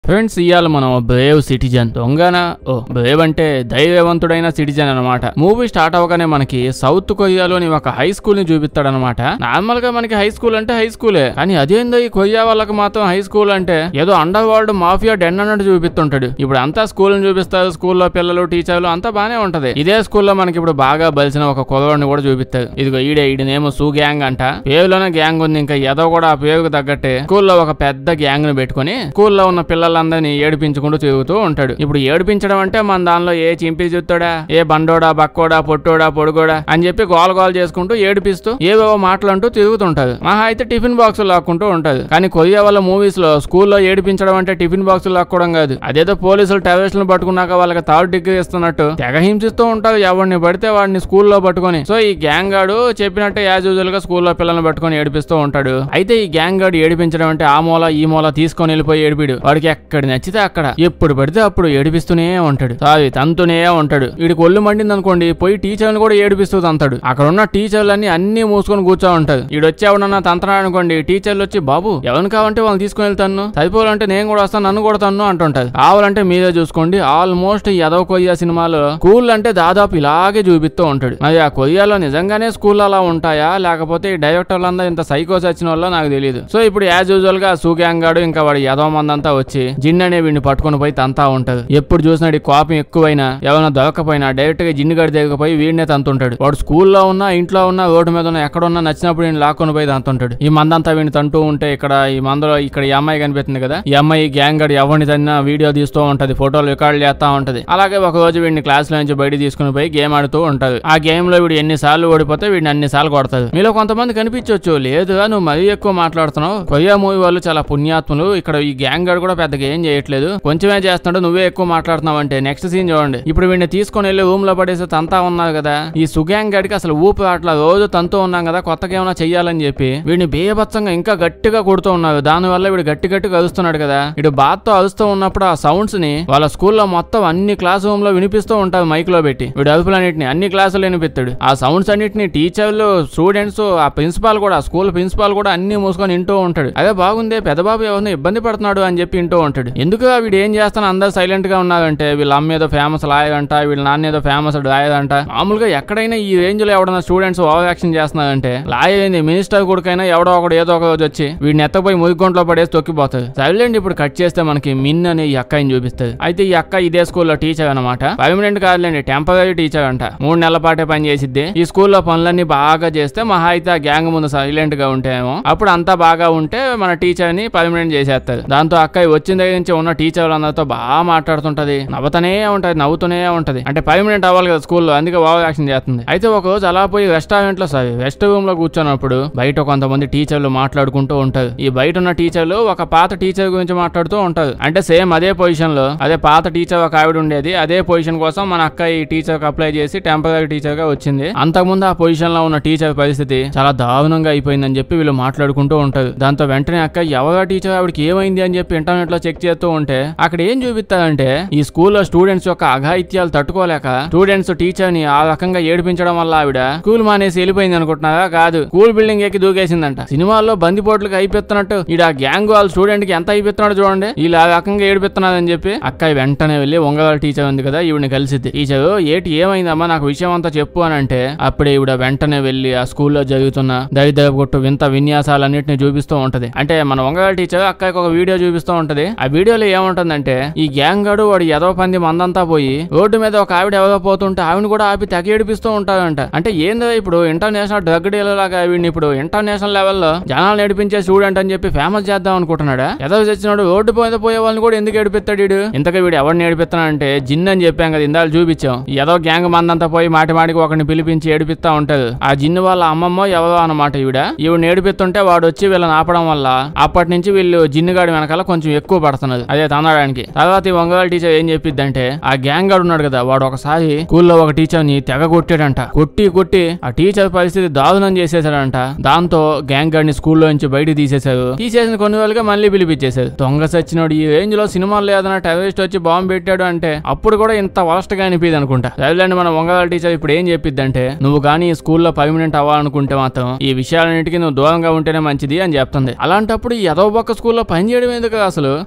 Friends ఇవాళ మనం brave citizen దొంగన ఓ బ్రేవ్ అంటే ధైర్యవంతుడైన సిటిజన్ అన్నమాట మూవీ స్టార్ట్ అవగానే మనకి సౌత్ కొరియాలోని ఒక హై స్కూల్ ని చూపిస్తాడనమాట నార్మల్ గా మనకి హై స్కూల్ అంటే హై స్కూలే కానీ అదేందో ఈ కొరియా వాళ్ళకి మాత్రం హై స్కూల్ అంటే ఏదో అండర్ వరల్డ్ మాఫియా డెన్ అన్నట్టు చూపిస్తుంటాడు ఇప్పుడు అంతా స్కూల్ ని చూపిస్తారు స్కూల్లో పిల్లలు టీచర్లు అంతా బానే ఉంటది ఇదే స్కూల్లో మనకి ఇప్పుడు బాగా బలిసిన ఒక కుర్రవాడిని కూడా చూపిస్తారు ఇదిగో ఈడే ఈడనేమో సూ గ్యాంగ్ అంట పేరులోనే గ్యాంగ్ ఉంది ఇంకా ఏదో కూడా ఆ పేరుకు తగ్గట్టే స్కూల్లో ఒక పెద్ద గ్యాంగ్ ని పెట్టుకుని స్కూల్లో ఉన్న పిల్లలందరినీ ఏడిపించుకుంటూ తిరుగుతూ ఉంటాడు ఇప్పుడు ఏడిపించడం అంటే మన దానిలో ఏ చింపి చూస్తాడా ఏ బండోడా బక్కోడా పొట్టోడా పొడుగోడా అని చెప్పి గోల గోల చేసుకుంటూ ఏడిపిస్తూ ఏవేవో మాటలంటూ తిరుగుతుంటది మహా అయితే టిఫిన్ బాక్స్ లాక్కుంటూ ఉంటది కానీ కొరియా వాళ్ళ మూవీస్ లో స్కూల్లో ఏడిపించడం అంటే టిఫిన్ బాక్స్ లాక్కోవడం కాదు అదేదో పోలీసులు టెర్రరిస్టులను పట్టుకున్నాక వాళ్ళకి థర్డ్ డిగ్రీ ఇస్తున్నట్టు తెగ హింసిస్తూ ఉంటారు ఎవరిని పడితే వాడిని స్కూల్లో పట్టుకొని సో ఈ గ్యాంగ్ గాడు చెప్పినట్టే యాజ్ యూజువల్ గా స్కూల్లో పిల్లల్ని పట్టుకొని ఏడిపిస్తూ ఉంటాడు అయితే ఈ గ్యాంగ్ గాడు ఏడిపించడం అంటే ఆ మూల ఈ మూల తీసుకొని వెళ్ళిపోయి ఏడిపిడు వాడికి ఎక్కడ నచ్చితే అక్కడ ఎప్పుడు పడితే అప్పుడు ఏడిపిస్తూనే ఉంటాడు సారీ తంతూనే ఉంటాడు వీడికి ఒళ్ళు మండింది అనుకోండి పోయి టీచర్ని కూడా ఏడిపిస్తూ తంతాడు అక్కడ ఉన్న టీచర్లన్నీ అన్ని మూసుకొని కూర్చో ఉంటారు వీడు వచ్చి ఎవడన్నా తంతనాడు అనుకోండి టీచర్లు వచ్చి బాబు ఎవరిని కావాలంటే వాళ్ళని తీసుకొని వెళ్తాను సరిపోవాలంటే నేను కూడా వస్తాను నన్ను కొడతాను అంటుంటారు కావాలంటే మీరే చూసుకోండి ఆల్మోస్ట్ ఈ యదవ కొరియా సినిమాలో స్కూల్ అంటే దాదాపు ఇలాగే చూపిస్తూ ఉంటాడు మరి ఆ కొరియాలో నిజంగానే స్కూల్ అలా ఉంటాయా లేకపోతే ఈ డైరెక్టర్లంతా ఇంత సైకోస్ వచ్చిన వల్ల నాకు తెలియదు సో ఇప్పుడు యాజ్ యూజువల్ గా సూగ్యాంగ్ గాడు ఇంకా వాడి యదవ మందంతా వచ్చి జిన్ అనే వీడిని పట్టుకొని పోయి తంతా ఉంటది ఎప్పుడు చూసినా ఈ కోపం ఎక్కువైనా ఎవరైనా దొరకపోయినా డైరెక్ట్ గా జిన్ను గడి దిగకపోయి వీడినే తంతుంటాడు వాడు స్కూల్లో ఉన్నా ఇంట్లో ఉన్నా రోడ్డు మీద ఉన్నా ఎక్కడ ఉన్నా నచ్చినప్పుడు వీడిని లాక్కొని పోయి తంతుంటాడు ఈ మందంతా వీడిని తంటూ ఉంటే ఇక్కడ ఈ మందులో ఇక్కడ ఈ అమ్మాయి కనిపిస్తుంది కదా ఈ అమ్మాయి గ్యాంగ్ గడి ఎవరిని తన్నా వీడియో తీస్తూ ఉంటది ఫోటోలు రికార్డ్ చేస్తా ఉంటది అలాగే ఒక రోజు వీడిని క్లాస్ లో నుంచి బయట తీసుకుని పోయి గేమ్ ఆడుతూ ఉంటది ఆ గేమ్ లో వీడు ఎన్ని సార్లు ఓడిపోతే వీడిని అన్ని సార్లు కొడతాడు మీలో కొంతమంది కనిపించవచ్చు లేదు నువ్వు మరీ ఎక్కువ మాట్లాడుతున్నావు కొరియా మూవీ వాళ్ళు చాలా పుణ్యాత్ములు ఇక్కడ ఈ గ్యాంగ్ గడు కూడా పెద్దగా ఏం చేయట్లేదు కొంచెమే చేస్తున్నాడు నువ్వే ఎక్కువ మాట్లాడుతున్నావు అంటే నెక్స్ట్ సీన్ చూడండి ఇప్పుడు వీడిని తీసుకొని వెళ్ళి రూమ్ లో పడేసి తంతా ఉన్నారు కదా ఈ సుగ్యాంగ్ గడికి అసలు ఊపి అట్లా రోజు తంతూ ఉన్నాం కదా కొత్తగా ఏమైనా చెయ్యాలని చెప్పి వీడిని బేయబత్సంగా ఇంకా గట్టిగా కొడుతూ ఉన్నారు దాని వల్ల వీడు గట్టి గట్టిగా అరుస్తున్నాడు కదా వీడు బాత్ తో అరుస్తూ ఉన్నప్పుడు ఆ సౌండ్స్ ని వాళ్ళ స్కూల్లో మొత్తం అన్ని క్లాస్ రూమ్ లో వినిపిస్తూ ఉంటారు మైక్ లో పెట్టి వీడు అదుపులన్నింటిని అన్ని క్లాసులు వినిపిస్తాడు ఆ సౌండ్స్ అన్నిటిని టీచర్లు స్టూడెంట్స్ ఆ ప్రిన్సిపాల్ కూడా స్కూల్ ప్రిన్సిపాల్ కూడా అన్ని మూసుకొని వింటూ ఉంటాడు అదే బాగుంది పెద్దబాబు ఎవరిని ఇబ్బంది పడుతున్నాడు అని చెప్పి వింటూ ఉంటాడు ఎందుకు వీడు ఏం చేస్తాను అందరు సైలెంట్ గా ఉన్నారంటే వీళ్ళ అమ్మ ఏదో ఫేమస్ లాయదంట వీళ్ళ నాన్న ఏదో ఫేమస్ డాయదంట మామూలుగా ఎక్కడైనా ఈ రేంజ్ లో ఎవడన్నా స్టూడెంట్స్ ఓవర్ యాక్షన్ చేస్తున్నారంటే లాయర్ ఏంది మినిస్టర్ కొడుకైనా ఎవడో ఒకడు ఏదో ఒక రోజు వచ్చి వీడిని ఎత్తపోయి మురిగొంట్లో పడేసి తొక్కిపోతుంది సైలెంట్ ఇప్పుడు కట్ చేస్తే మనకి మిన్ అనే ఈ అక్కని చూపిస్తుంది అయితే ఈ అక్క ఇదే స్కూల్లో టీచర్ అనమాట పర్మనెంట్ కాదులేండి టెంపరీ టీచర్ అంట మూడు నెలల పాటే పని చేసిద్ది ఈ స్కూల్లో పనులన్నీ బాగా చేస్తే మహా అయితే ఆ గ్యాంగ్ ముందు సైలెంట్ గా ఉంటేమో అప్పుడు అంతా బాగా ఉంటే మన టీచర్ ని పర్మనెంట్ చేసేస్తారు దాంతో అక్క వచ్చిన దగ్గర నుంచి ఉన్న టీచర్ అందరితో బాగా మాట్లాడుతుంటది నవ్వుతూనే ఉంటది నవ్వుతూనే ఉంటది అంటే పర్మనెంట్ అవ్వాలి కదా స్కూల్లో అందుకే ఓవర్ యాక్షన్ చేస్తుంది అయితే ఒక రోజు అలా పోయి రెస్టారెంట్ లో సారీ రెస్ట్ రూమ్ లో కూర్చున్నప్పుడు బయట కొంతమంది టీచర్లు మాట్లాడుకుంటూ ఉంటారు ఈ బయట ఉన్న టీచర్లు ఒక పాత టీచర్ గురించి మాట్లాడుతూ ఉంటారు అంటే సేమ్ అదే పొజిషన్ లో అదే పాత టీచర్ ఒక ఆవిడ ఉండేది అదే పొజిషన్ కోసం మన అక్క ఈ టీచర్ కి అప్లై చేసి టెంపరీ టీచర్ గా వచ్చింది అంతకుముందు ఆ పొజిషన్ లో ఉన్న టీచర్ పరిస్థితి చాలా దారుణంగా అయిపోయిందని చెప్పి వీళ్ళు మాట్లాడుకుంటూ ఉంటారు దాంతో వెంటనే అక్క ఎవరో టీచర్ ఆవిడకి ఏమైంది అని చెప్పి ఇంటర్నెట్ లో చెక్ చేస్తూ ఉంటే అక్కడ ఏం చూపిస్తారంటే ఈ స్కూల్లో స్టూడెంట్స్ యొక్క అఘాయిత్యాలు తట్టుకోలేక స్టూడెంట్స్ టీచర్ ని ఆ రకంగా ఏడిపించడం వల్ల ఆవిడ స్కూల్ మానేసి వెళ్ళిపోయింది అనుకుంటున్నారా కాదు స్కూల్ బిల్డింగ్ ఎక్కి దూకేసిందంట సినిమాల్లో బందిపోట్లకు అయిపోతున్నట్టు ఈడ ఆ గ్యాంగ్ వాళ్ళ స్టూడెంట్ కి ఎంత అయిపోతున్నాడు చూడండి వీళ్ళు ఆ రకంగా ఏడిపిస్తున్నారని చెప్పి అక్క వెంటనే వెళ్ళి ఒంగవాళ్ళ టీచర్ ఉంది కదా ఈవిని కలిసిద్ది టీచర్ ఏటి ఏమైందమ్మా నాకు విషయం అంతా చెప్పు అని అంటే అప్పుడే ఈవిడ వెంటనే వెళ్ళి ఆ స్కూల్లో జరుగుతున్న దరిద్ర కొట్టు వింత విన్యాసాలన్నింటినీ చూపిస్తూ ఉంటది అంటే మన ఒంగవాళ్ళ టీచర్ అక్కకి ఒక వీడియో చూపిస్తూ ఉంటది ఆ వీడియోలో ఏముంటుందంటే ఈ గ్యాంగ్ గడు వాడు ఎదో పంది మందంతా పోయి రోడ్డు మీద ఒక ఆవిడ ఎవరో పోతుంటే ఆవిడ కూడా ఆపి తెగ ఏడిపిస్తూ ఉంటారంట అంటే ఏందో ఇప్పుడు ఇంటర్నేషనల్ డ్రగ్ డీలర్ లాగా వీడిని ఇప్పుడు ఇంటర్నేషనల్ లెవెల్లో జనాలు నడిపించే స్టూడెంట్ అని చెప్పి ఫేమస్ చేద్దాం అనుకుంటున్నాడా ఏదో చచ్చినాడు రోడ్డు మీద పోయే వాళ్ళని కూడా ఎందుకు ఏడిపిస్తాడు వీడు ఇంతగా వీడు ఎవరిని ఏడిపిస్తున్నాడంటే జిన్ అని చెప్పాం కదా ఇందాలు చూపించాం ఏదో గ్యాంగ్ మందంతా పోయి మాటి మాటికి ఒకరిని పిలిపించి ఏడిపిస్తా ఉంటది ఆ జిన్ వాళ్ళ అమ్మమ్మో ఎవరో అన్నమాట ఈవిడ ఈవిడ ఏడిపిస్తుంటే వాడు వచ్చి వీళ్ళని ఆపడం వల్ల అప్పటి నుంచి వీళ్ళు జిన్నుగాడి వెనకాల కొంచెం ఎక్కువ పడుతున్నది అదే తనడానికి తర్వాత ఈ వంగవాళ్ళ టీచర్ ఏం చెప్పిద్దంటే ఆ గ్యాంగ్ గాడు ఉన్నాడు కదా వాడు ఒకసారి స్కూల్లో ఒక టీచర్ ని తెగ కొట్టాడంట కొట్టి కొట్టి ఆ టీచర్ పరిస్థితి దారుణం చేసేసాడంట దాంతో గ్యాంగ్ గాడిని స్కూల్లో నుంచి బయట తీసేశారు తీసేసిన కొన్ని రోజులుగా మళ్ళీ పిలిపించేశారు దొంగ సచ్చినోడు ఈ రేంజ్ లో సినిమాల్లో ఏదైనా టెర్రరిస్ట్ వచ్చి బాంబు పెట్టాడు అంటే అప్పుడు కూడా ఇంత వరస్ట్ గా అనిపిది అనుకుంటా సరేలేండి మన వంగవాళ్ళ టీచర్ ఇప్పుడు ఏం చెప్పిద్దంటే నువ్వు కానీ ఈ స్కూల్లో పర్మనెంట్ అవ్వాలనుకుంటే మాత్రం ఈ విషయాలన్నిటికీ నువ్వు దూరంగా ఉంటేనే మంచిది అని చెప్తుంది అలాంటప్పుడు ఈ ఎదవ పక్క స్కూల్లో పని చేయడం ఎందుకు అసలు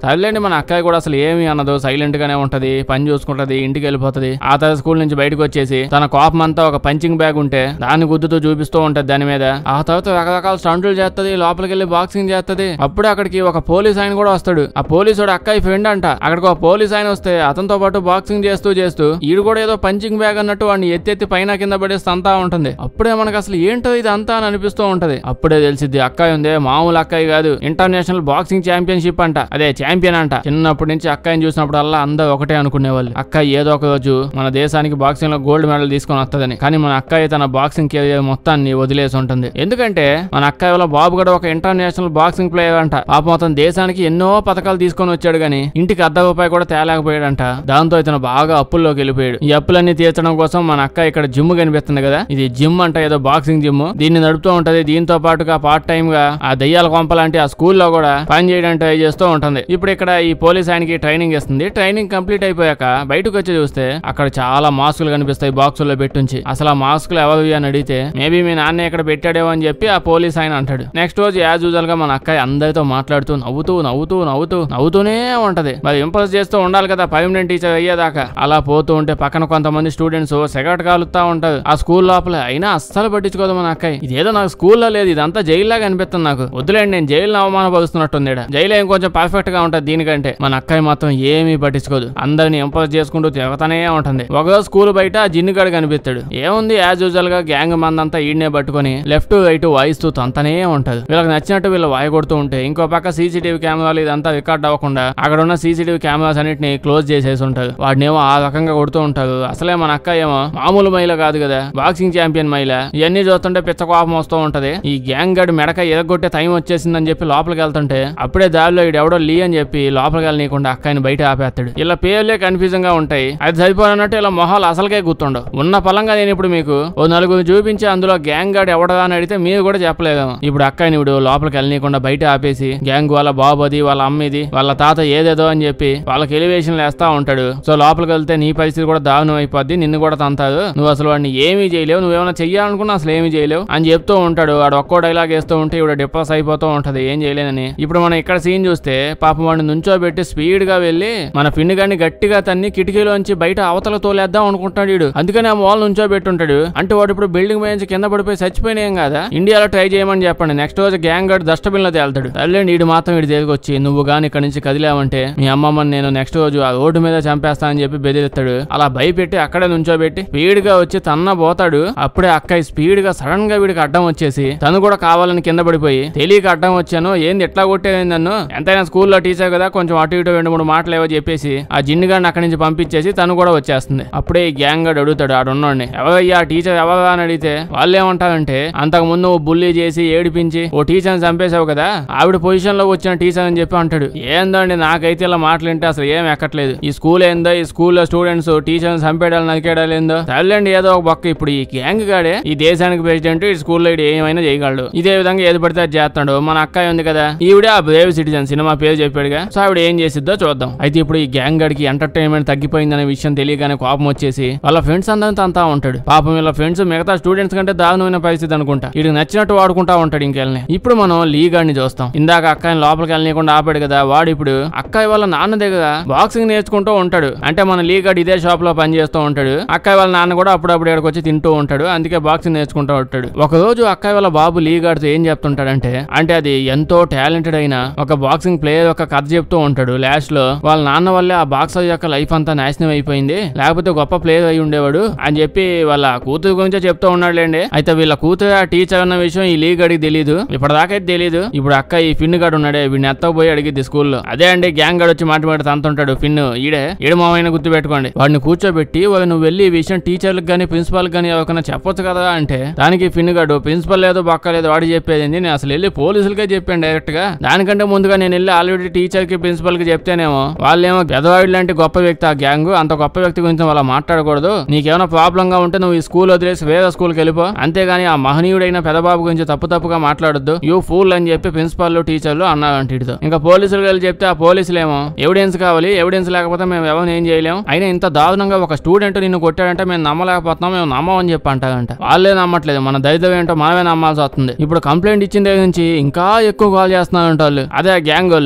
తల్లిండి మన అక్కయ్య కూడా అసలు ఏమి అనదు సైలెంట్ గానే ఉంటది పని చూసుకుంటది ఇంటికి వెళ్ళిపోతది ఆ తర్వాత స్కూల్ నుంచి బయటకు వచ్చేసి తన కోపం అంతా ఒక పంచింగ్ బ్యాగ్ ఉంటే దాన్ని గుద్దుతూ చూపిస్తూ ఉంటది దాని మీద ఆ తర్వాత రకరకాల స్టంట్లు చేస్తది లోపలికి వెళ్ళి బాక్సింగ్ చేస్తది అప్పుడే అక్కడికి ఒక పోలీస్ ఆయన కూడా వస్తాడు ఆ పోలీసు వాడు అక్కయ్య ఫ్రెండ్ అంట అక్కడికి ఒక పోలీస్ ఆయన వస్తే అతనితో పాటు బాక్సింగ్ చేస్తూ చేస్తూ ఈడు కూడా ఏదో పంచింగ్ బ్యాగ్ అన్నట్టు వాడిని ఎత్తెత్తి పైన కింద పడేస్తే అంతా ఉంటుంది అప్పుడే మనకు అసలు ఏంటో ఇది అంతా అని అనిపిస్తూ ఉంటది అప్పుడే తెలిసిద్ది అక్కయ్య ఉంది మామూలు అక్కయ్య కాదు ఇంటర్నేషనల్ బాక్సింగ్ ఛాంపియన్షిప్ అంట అదే ఛాంపియన్ అంట చిన్నప్పటి నుంచి అక్కయ్యని చూసినప్పుడు అల్లా అందరూ ఒకటే అనుకునేవాళ్ళు అక్కయ్య ఏదో ఒక రోజు మన దేశానికి బాక్సింగ్ లో గోల్డ్ మెడల్ తీసుకొని వస్తుందని కానీ మన అక్కయ్య తన బాక్సింగ్ కెరియర్ మొత్తాన్ని వదిలేసి ఉంటుంది ఎందుకంటే మన అక్కయ్య వల్ల బాబు కూడా ఒక ఇంటర్నేషనల్ బాక్సింగ్ ప్లేయర్ అంట పాపం అతను దేశానికి ఎన్నో పథకాలు తీసుకొని వచ్చాడు గానీ ఇంటికి అర్ధ రూపాయి కూడా తేలేకపోయాడంట దాంతో ఇతను బాగా అప్పుల్లోకి వెళ్ళిపోయాడు ఈ అప్పులన్నీ తీర్చడం కోసం మన అక్క ఇక్కడ జిమ్ కనిపిస్తుంది కదా ఇది జిమ్ అంట ఏదో బాక్సింగ్ జిమ్ దీన్ని నడుపుతూ ఉంటది దీంతో పాటుగా పార్ట్ టైం గా ఆ దయ్యాల కొంపలాంటి ఆ స్కూల్లో కూడా పని చేయడానికి ట్రై చేస్తూ ఉంటుంది ఇప్పుడు ఇక్కడ ఈ పోలీస్ ఆయనకి ట్రైనింగ్ ఇస్తుంది ట్రైనింగ్ కంప్లీట్ అయిపోయాక బయటకు వచ్చి చూస్తే అక్కడ చాలా మాస్కులు కనిపిస్తాయి బాక్సుల్లో పెట్టుంచి అసలు ఆ మాస్కులు ఎవరివి అని అడిగితే మేబీ మీ నాన్న ఇక్కడ పెట్టాడేమో అని చెప్పి ఆ పోలీస్ ఆయన అంటాడు నెక్స్ట్ రోజు యాజ్ యూజువల్ గా మన అక్కయ్య అందరితో మాట్లాడుతూ నవ్వుతూ నవ్వుతూ నవ్వుతూ నవ్వుతూనే ఉంటది మరి ఇంప్రెస్ చేస్తూ ఉండాలి కదా పర్మనెంట్ టీచర్ అయ్యేదాకా అలా పోతూ ఉంటే పక్కన కొంతమంది స్టూడెంట్స్ సిగరెట్ కాలుతా ఉంటారు ఆ స్కూల్ లోపల అయినా అస్సలు పట్టించుకోదు మన అక్కయ్య ఇదేదో నాకు స్కూల్లో లేదు ఇదంతా జైల్లాగా అనిపిస్తుంది నాకు వద్దులేండి నేను జైలు అవమానపరుస్తున్నట్టుంది ఈడ. జైలు ఏం కొంచెం పర్ఫెక్ట్ గా ఉంటది దీనికంటే మన అక్కయ్య మాత్రం ఏమీ పట్టించుకోదు అందరిని ఇంప్రెస్ చేసుకుంటూ తిరుగుతానే ఉంటుంది ఒకరోజు స్కూల్ బయట ఆ జిన్నుగాడు కనిపిస్తాడు ఏముంది యాజ్ యూజువల్ గా గ్యాంగ్ మందంతా ఈడనే పట్టుకొని లెఫ్ట్ రైట్ వాయిస్తూ తంతనే ఉంటది వీళ్ళకి నచ్చినట్టు వీళ్ళు వాయి కొడుతూ ఉంటే ఇంకో పక్క సీసీటీవీ కెమెరాలు ఇదంతా రికార్డ్ అవ్వకుండా అక్కడ ఉన్న సీసీటీవీ కెమెరాస్ అన్నిటిని క్లోజ్ చేసేసి ఉంటారు వాడినేమో ఆ రకంగా కొడుతూ ఉంటారు అసలే మన అక్క ఏమో మామూలు మహిళ కాదు కదా బాక్సింగ్ ఛాంపియన్ మహిళ ఇవన్నీ చూస్తుంటే పిచ్చ కోపం వస్తూ ఉంటది ఈ గ్యాంగ్ గడి మెడక ఎదగొట్టే టైం వచ్చేసిందని చెప్పి లోపలికి వెళ్తుంటే అప్పుడే దారిలో ఈడు ఎవడో లీ అని చెప్పి లోపలికి వెళ్ళనీయకుండా అక్కని బయట ఆపేస్తాడు ఇలా పేర్లే కన్ఫ్యూజన్ గా ఉంటాయి అది సరిపోనట్టు ఇలా మొహాలు అసలుకే గుర్తుండవు ఉన్న పలంగా నేను ఇప్పుడు మీకు ఓ నలుగురు చూపించి అందులో గ్యాంగ్ గాడు ఎవడదా అని అడిగితే మీరు కూడా చెప్పలేదేమో ఇప్పుడు అక్కని ఇప్పుడు లోపలికి వెళ్ళనీయకుండా బయట ఆపేసి గ్యాంగ్ వాళ్ళ బాబుది వాళ్ళ అమ్మిది వాళ్ళ తాత ఏదేదో అని చెప్పి వాళ్ళకి ఎలివేషన్ వేస్తా ఉంటాడు సో లోపలికి వెళ్తే నీ పరిస్థితి కూడా దారుణం అయిపోద్ది నిన్ను కూడా తంతారు నువ్వు అసలు వాడిని ఏమీ చేయలేవు నువ్వేమైనా చెయ్యాలనుకున్నా అసలు ఏమీ చేయలేవు అని చెప్తూ ఉంటాడు వాడు ఒక్కో డైలాగ్ వేస్తూ ఉంటే ఇప్పుడు డిప్రెస్ అయిపోతూ ఉంటది ఏం చేయలేనని ఇప్పుడు మనం ఇక్కడ సీన్ చూస్తే పాపం వాడిని నుంచోబెట్టి స్పీడ్ గా వెళ్ళి మన పిన్ని గాని గట్టిగా తన్ని కిటికీలోంచి బయట అవతల తోలేద్దాం అనుకుంటాడు వీడు అందుకని ఆ మాల్ నుంచోబెట్టుంటాడు అంటే వాడు ఇప్పుడు బిల్డింగ్ మీద నుంచి కింద పడిపోయి చచ్చిపోయిన ఏం కదా ఇండియాలో ట్రై చేయమని చెప్పండి నెక్స్ట్ రోజు గ్యాంగ్ గడ్ డస్ట్బిన్ లో తేల్తాడు తల్లి వీడు మాత్రం వీడి దగ్గరికి వచ్చి నువ్వు గాని ఇక్కడ నుంచి కదిలావంటే మీ అమ్మమ్మని నేను నెక్స్ట్ రోజు ఆ రోడ్డు మీద చంపేస్తా అని చెప్పి బెదిరిస్తాడు అలా భయపెట్టి అక్కడే నుంచోబెట్టి స్పీడ్ గా వచ్చి తన్న పోతాడు అప్పుడే అక్కయ్య స్పీడ్ గా సడన్ గా వీడికి అడ్డం వచ్చేసి తను కూడా కావాలని కింద పడిపోయి తెలియక అడ్డం వచ్చాను ఏంది ఎట్లా కొట్టేది నన్ను ఎంతైనా స్కూల్లో టీచర్ కదా కొంచెం అటు ఇటు రెండు మూడు మాటలు ఏవో చెప్పేసి ఆ జిన్ను గాడిని అక్కడి నుంచి పంపించేసి తను కూడా వచ్చేస్తుంది అప్పుడే ఈ గ్యాంగ్ గడు అడుగుతాడు ఆడున్నోడిని ఎవరయ్యా టీచర్ ఎవరా అని అడిగితే వాళ్ళు ఏమంటారంటే అంతకు ముందు ఓ బుల్లి చేసి ఏడిపించి ఓ టీచర్ని చంపేశావు కదా ఆవిడ పొజిషన్ లో వచ్చిన టీచర్ అని చెప్పి అంటాడు ఏందండి నాకైతే ఇలా మాటలుంటే అసలు ఏం ఎక్కట్లేదు ఈ స్కూల్ ఏందో ఈ స్కూల్లో స్టూడెంట్స్ టీచర్ని చంపేయడాలు నరికేయడాలు ఏందో తల్లండి ఏదో ఒక బొక్క ఇప్పుడు ఈ గ్యాంగ్ గాడే ఈ దేశానికి ప్రెసిడెంట్ ఈ స్కూల్లో ఇడు ఏమైనా చేయగలడు ఇదే విధంగా ఏది పడితే అది చేస్తాడు మన అక్కయ్య ఉంది కదా ఈవిడ ఆ బ్రేవ్ సిటిజన్ సినిమా పేరు చెప్పాడుగా సో ఆవిడ ఏం చేసిద్దో చూద్దాం అయితే ఇప్పుడు ఈ గ్యాంగ్ గడికి ఎంటర్టైన్మెంట్ తగ్గిపోయిందనే విషయం తెలియగానే కోపం వచ్చేసి వాళ్ళ ఫ్రెండ్స్ అందరితో అంతా ఉంటాడు పాపం వీళ్ళ ఫ్రెండ్స్ మిగతా స్టూడెంట్స్ కంటే దారుణమైన పరిస్థితి అనుకుంటా వీడికి నచ్చినట్టు వాడుకుంటా ఉంటాడు ఇంకెళ్ళని ఇప్పుడు మనం లీ గాడిని చూస్తాం ఇందాక అక్కని లోపలికి వెళ్ళనీయకుండా ఆపాడు కదా వాడు ఇప్పుడు అక్కయ్య వాళ్ళ నాన్న దగ్గర బాక్సింగ్ నేర్చుకుంటూ ఉంటాడు అంటే మన లీ గాడు ఇదే షాప్ లో పని చేస్తూ ఉంటాడు అక్కయ్య వాళ్ళ నాన్న కూడా అప్పుడప్పుడు ఇక్కడికి వచ్చి తింటూ ఉంటాడు అందుకే బాక్సింగ్ నేర్చుకుంటూ ఉంటాడు ఒక రోజు అక్కయ్య వాళ్ళ బాబు లీ గాడితో ఏం చెప్తుంటాడంటే అంటే అది ఎంతో టాలెంటెడ్ అయిన ఒక బాక్సింగ్ ప్లేయర్ ఒక కథ చెప్తూ ఉంటాడు లాస్ట్ లో వాళ్ళ నాన్న వల్లే ఆ బాక్సర్ యొక్క లైఫ్ అంతా నాశనం అయిపోయింది లేకపోతే గొప్ప ప్లేయర్ అయి ఉండేవాడు అని చెప్పి వాళ్ళ కూతురు గురించే చెప్తూ ఉన్నాడులేండి అయితే వీళ్ళ కూతురు ఆ టీచర్ అన్న విషయం ఈ లీగ్ అడిగి తెలియదు ఇప్పటిదాకైతే తెలియదు ఇప్పుడు అక్క ఈ ఫిన్ గాడు ఉన్నాడే వీడిని ఎత్తకపోయి అడిగిద్ది స్కూల్లో అదే అండి గ్యాంగ్ గడు వచ్చి మాట మాట తంతుంటాడు ఫిన్ ఈడే ఈడు మామైన గుర్తు పెట్టుకోండి వాడిని కూర్చోబెట్టి వాళ్ళు నువ్వు వెళ్ళి ఈ విషయం టీచర్లకు గానీ ప్రిన్సిపాల్ గానీ ఎవరికైనా చెప్పొచ్చు కదా అంటే దానికి ఫిన్ గాడు ప్రిన్సిపల్ లేదు బక్క లేదు వాడు చెప్పేది ఏంది? నేను అసలు వెళ్ళి పోలీసులకే చెప్పాను డైరెక్ట్ గా దానికంటే ముందుగా నేను వెళ్ళి ఆల్రెడీ టీచర్ కి ప్రిన్సిపల్ కి చెప్తేనేమో వాళ్ళేమో పెదవాడి లాంటి గొప్ప వ్యక్తి ఆ గ్యాంగ్ అంత గొప్ప వ్యక్తి గురించి వాళ్ళ మాట్లాడకూడదు నీకేమైనా ప్రాబ్లం గా ఉంటే నువ్వు ఈ స్కూల్ వదిలేసి వేరే స్కూల్కి వెళ్ళిపో అంతేగాని ఆ మహనీయుడైన పెదబాబు గురించి తప్పు తప్పుగా మాట్లాడొద్దు యూ ఫూల్ అని చెప్పి ప్రిన్సిపాల్ టీచర్లు అన్నారంట వీటితో ఇంకా పోలీసులు వెళ్ళి చెప్తే ఆ పోలీసులు ఏమో ఎవిడెన్స్ కావాలి ఎవిడెన్స్ లేకపోతే మేము ఎవరిని ఏం చేయలేం అయినా ఇంత దారుణంగా ఒక స్టూడెంట్ నిన్ను కొట్టాడంటే మేము నమ్మలేకపోతున్నాం మేము నమ్మమని చెప్పి అంటారంట వాళ్ళే నమ్మట్లేదు మన దరిద్రం ఏంటో మనమే నమ్మాల్సి వస్తుంది ఇప్పుడు కంప్లైంట్ ఇచ్చిన దగ్గర నుంచి ఇంకా ఎక్కువ కాల్ చేస్తున్నారంట వాళ్ళు అదే ఆ గ్యాంగ్ వాళ్ళు మన అక్క